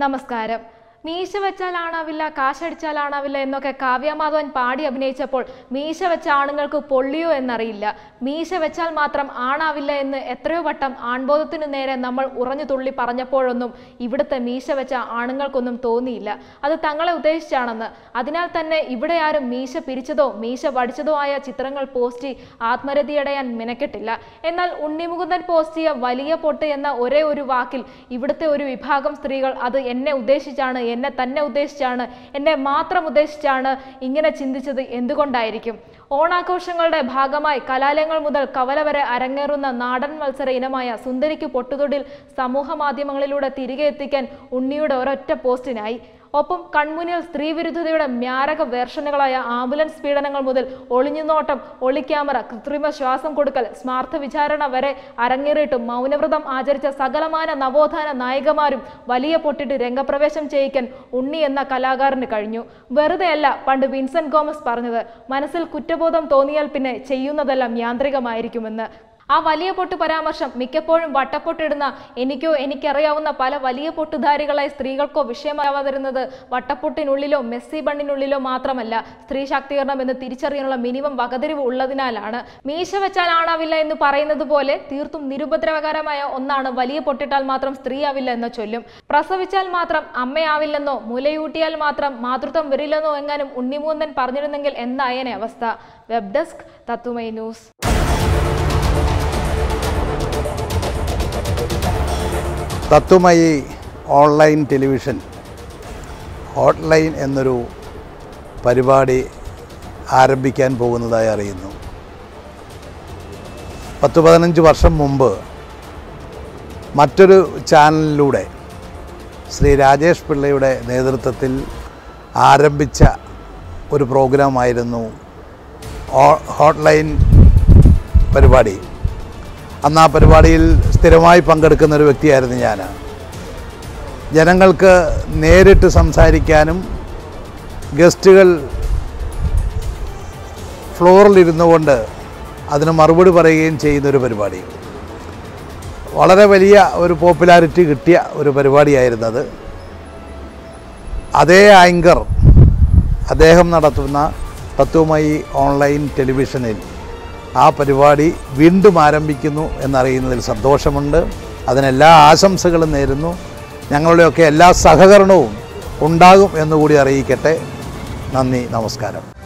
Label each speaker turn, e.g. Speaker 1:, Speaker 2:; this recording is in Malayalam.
Speaker 1: നമസ്കാരം മീശ വെച്ചാൽ ആണാവില്ല കാശടിച്ചാൽ ആണാവില്ല എന്നൊക്കെ കാവ്യമാധവൻ പാടി അഭിനയിച്ചപ്പോൾ മീശ വെച്ച ആണുങ്ങൾക്ക് പൊള്ളിയോ എന്നറിയില്ല മീശ വെച്ചാൽ മാത്രം ആണാവില്ല എന്ന് എത്രയോ വട്ടം ആൺബോധത്തിനു നേരെ നമ്മൾ ഉറഞ്ഞു തുള്ളി പറഞ്ഞപ്പോഴൊന്നും ഇവിടുത്തെ മീശ വെച്ച ആണുങ്ങൾക്കൊന്നും തോന്നിയില്ല അത് തങ്ങളെ ഉദ്ദേശിച്ചാണെന്ന് അതിനാൽ തന്നെ ഇവിടെ ആരും മീശ പിരിച്ചതോ മീശ വടിച്ചതോ ആയ ചിത്രങ്ങൾ പോസ്റ്റ് ആത്മരതിയടയാൻ മെനക്കെട്ടില്ല എന്നാൽ ഉണ്ണിമുകുന്ദൻ പോസ്റ്റ് ചെയ്യ വലിയ പൊട്ട് എന്ന ഒരേ ഒരു വാക്കിൽ ഇവിടുത്തെ ഒരു വിഭാഗം സ്ത്രീകൾ അത് എന്നെ ഉദ്ദേശിച്ചാണ് എന്നെ തന്നെ ഉദ്ദേശിച്ചാണ് എന്നെ മാത്രം ഉദ്ദേശിച്ചാണ് ഇങ്ങനെ ചിന്തിച്ചത് എന്തുകൊണ്ടായിരിക്കും ഓണാഘോഷങ്ങളുടെ ഭാഗമായി കലാലയങ്ങൾ മുതൽ കവല വരെ അരങ്ങേറുന്ന നാടൻ മത്സര ഇനമായ സുന്ദരിക്ക് പൊട്ടുതൊടിൽ സമൂഹ മാധ്യമങ്ങളിലൂടെ തിരികെ എത്തിക്കാൻ ഉണ്ണിയുടെ ഒരൊറ്റ പോസ്റ്റിനായി ഒപ്പം കൺമുന്നിൽ സ്ത്രീവിരുദ്ധതയുടെ മ്യാരക വേർഷനുകളായ ആംബുലൻസ് പീഡനങ്ങൾ മുതൽ ഒളിഞ്ഞുനോട്ടം ഒളിക്യാമറ കൃത്രിമ ശ്വാസം കൊടുക്കൽ സ്മാർത്ഥ വിചാരണ വരെ അരങ്ങേറിയിട്ടും മൗനവ്രതം ആചരിച്ച സകലമാന നവോത്ഥാന നായികമാരും വലിയ പൊട്ടിട്ട് രംഗപ്രവേശം ചെയ്യിക്കാൻ ഉണ്ണി എന്ന കലാകാരന് കഴിഞ്ഞു വെറുതെയല്ല പണ്ട് വിൻസെന്റ് ഗോമസ് പറഞ്ഞത് മനസ്സിൽ കുറ്റബോധം തോന്നിയാൽ പിന്നെ ചെയ്യുന്നതെല്ലാം യാന്ത്രികമായിരിക്കുമെന്ന് ആ വലിയ പൊട്ട് പരാമർശം മിക്കപ്പോഴും വട്ടപ്പൊട്ടിടുന്ന എനിക്കോ എനിക്കറിയാവുന്ന പല വലിയ പൊട്ടുധാരികളായ സ്ത്രീകൾക്കോ വിഷയമാവാതിരുന്നത് വട്ടപ്പൊട്ടിനുള്ളിലോ മെസ്സി ബണ്ണിനുള്ളിലോ മാത്രമല്ല സ്ത്രീ ശാക്തീകരണം എന്ന് തിരിച്ചറിയാനുള്ള മിനിമം വകതിരിവ് ഉള്ളതിനാലാണ് മീശ വെച്ചാൽ ആണാവില്ല എന്ന് പറയുന്നത് പോലെ തീർത്തും നിരുപദ്രവകരമായ ഒന്നാണ് വലിയ പൊട്ടിട്ടാൽ മാത്രം സ്ത്രീ ആവില്ല എന്ന ചൊല്ലും പ്രസവിച്ചാൽ മാത്രം അമ്മയാവില്ലെന്നോ മുലയൂട്ടിയാൽ മാത്രം മാതൃത്വം വരില്ലെന്നോ എങ്ങാനും ഉണ്ണിമൂന്നൻ പറഞ്ഞിരുന്നെങ്കിൽ എന്തായേനെ അവസ്ഥ വെബ് ഡെസ്ക് തത്തുമൈ news
Speaker 2: Tatwamayi online television hotline എന്നൊരു പരിപാടി ആരംഭിക്കാൻ പോകുന്നതായി അറിയുന്നു പത്ത് പതിനഞ്ച് വർഷം മുമ്പ് മറ്റൊരു ചാനലിലൂടെ ശ്രീ രാജേഷ് പിള്ളയുടെ നേതൃത്വത്തിൽ ആരംഭിച്ച ഒരു പ്രോഗ്രാമായിരുന്നു ഹോ- ഹോട്ട്ലൈൻ പരിപാടി അന്ന് ആ പരിപാടിയിൽ സ്ഥിരമായി പങ്കെടുക്കുന്ന ഒരു വ്യക്തിയായിരുന്നു ഞാൻ ജനങ്ങൾക്ക് നേരിട്ട് സംസാരിക്കാനും ഗസ്റ്റുകൾ ഫ്ലോറിലിരുന്നു കൊണ്ട് അതിന് മറുപടി പറയുകയും ചെയ്യുന്ന ഒരു പരിപാടി വളരെ വലിയ ഒരു പോപ്പുലാരിറ്റി കിട്ടിയ ഒരു പരിപാടിയായിരുന്നത് അതേ ആങ്കർ അദ്ദേഹം നടത്തുന്ന തത്വമയി ഓൺലൈൻ ടെലിവിഷനിൽ ആ പരിപാടി വീണ്ടും ആരംഭിക്കുന്നു എന്നറിയുന്നതിൽ സന്തോഷമുണ്ട് അതിനെല്ലാ ആശംസകളും നേരുന്നു ഞങ്ങളുടെയൊക്കെ എല്ലാ സഹകരണവും ഉണ്ടാകും എന്നുകൂടി അറിയിക്കട്ടെ നന്ദി നമസ്കാരം